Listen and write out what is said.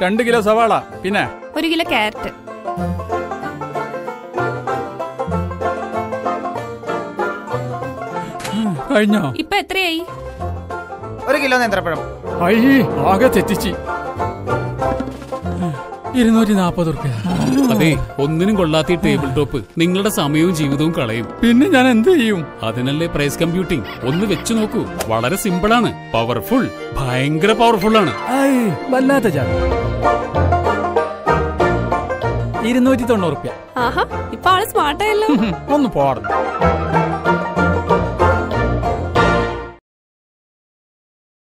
രണ്ട് കിലോ സവാള പിന്നെ ഒരു കിലോ ക്യാരറ്റ് കഴിഞ്ഞോ ഇപ്പൊ എത്രയായി ഒരു കിലോ നേന്ത്രപ്പഴം അയ്യേ ആകെ തെറ്റിച്ച് ഇരുന്നൂറ്റി നാപ്പത് റുപ്യ അതെ ഒന്നിനും കൊള്ളാത്ത ഈ ടേബിൾ ടോപ്പ് നിങ്ങളുടെ സമയവും ജീവിതവും കളയും പിന്നെ ഞാൻ എന്ത് ചെയ്യും അതിനല്ലേ പ്രൈസ് കമ്പ്യൂട്ടിംഗ് ഒന്ന് വെച്ചു നോക്കൂ വളരെ സിമ്പിൾ ആണ് പവർഫുൾ ഭയങ്കര പവർഫുൾ ആണ് ഐ, വല്ലാത്ത ചാ ഇരുന്നൂറ്റി തൊണ്ണൂറ് റുപ്യ ആഹാ ഇപ്പൊ ആള് സ്മാർട്ടായല്ലോ ഒന്ന് പോടുന്നു